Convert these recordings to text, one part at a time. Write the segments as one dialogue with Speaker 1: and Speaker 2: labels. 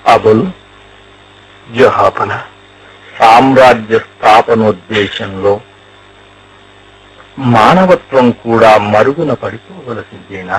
Speaker 1: అబుల్
Speaker 2: జహాపన
Speaker 1: సామ్రాజ్య స్థాపనోద్దేశంలో మానవత్వం కూడా మరుగున పడిపోవలసిందేనా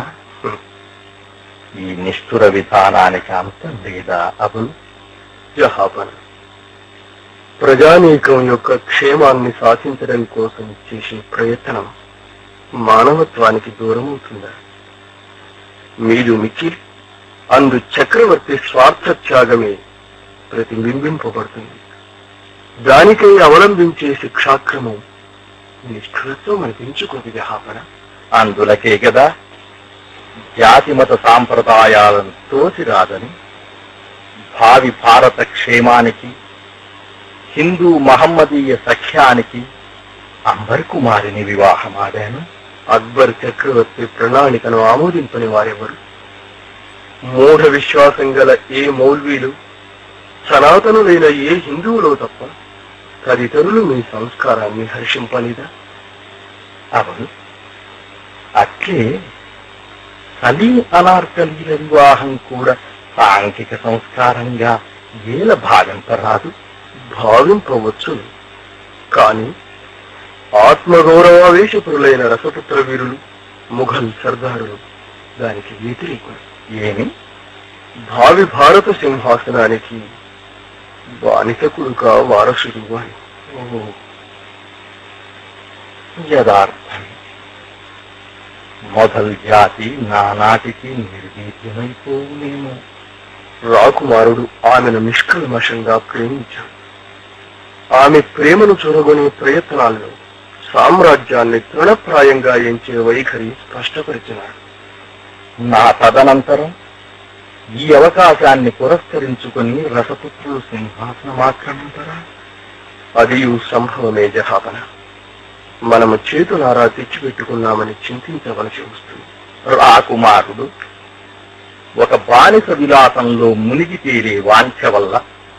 Speaker 1: ఈ నిష్ఠుర విధానానికి అంతం లేదా అబుల్
Speaker 2: జహాపన ప్రజానీకం యొక్క క్షేమాన్ని సాధించడం కోసం చేసే ప్రయత్నం మానవత్వానికి దూరమవుతుందా మీరు మిక్కిలి అందు చక్రవర్తి స్వార్థ త్యాగమే ప్రతిబింబింపబడుతుంది దానికై అవలంబించే శిక్షాక్రమం నిష్ఠురత్వం అనిపించుకుంది జహాపన
Speaker 1: అందులకే కదా జాతిమత సాంప్రదాయాలను తోసిరాదని భావి భారత క్షేమానికి హిందూ మహమ్మదీయ సఖ్యానికి అంబర్ కుమారిని వివాహమాడాను
Speaker 2: అక్బర్ చక్రవర్తి ప్రణాళికను ఆమోదింపని వారెవరు మూఢ విశ్వాసం గల ఏ మౌల్వీలు సనాతనులైన ఏ హిందువులో తప్ప తదితరులు మీ సంస్కారాన్ని హర్షింపనిదా
Speaker 1: అవును అట్లే సలీం అనార్కలీల వివాహం కూడా సాంఘిక సంస్కారంగా ఏల భావింపరాదు
Speaker 2: భావింపవచ్చు కాని ఆత్మగౌరవావేశపురులైన రసపుత్ర వీరులు ముఘల్ సర్దారులు దానికి వ్యతిరేకులు
Speaker 1: ఏమి
Speaker 2: భావి భారత సింహాసనానికి బానిసకుడుగా వారసుడు అని
Speaker 1: ఓ, యథార్థం మొదల్ జాతి నానాటికి నిర్వీర్యమైపోవునేమో
Speaker 2: రాకుమారుడు ఆమెను నిష్కల్మషంగా ప్రేమించాడు ఆమె ప్రేమను చూరగొనే ప్రయత్నాల్లో సామ్రాజ్యాన్ని తృణప్రాయంగా ఎంచే వైఖరి స్పష్టపరిచినాడు
Speaker 1: నా తదనంతరం ఈ అవకాశాన్ని పురస్కరించుకుని రసపుత్రులు సింహాసనమాక్రమించరా
Speaker 2: అది సంభవమే జహాపన మనము చేతులారా తెచ్చిపెట్టుకున్నామని చింతించవలసి వస్తుంది
Speaker 1: రాకుమారుడు ఒక బానిస విలాసంలో మునిగి తేలే వాంఛ వల్ల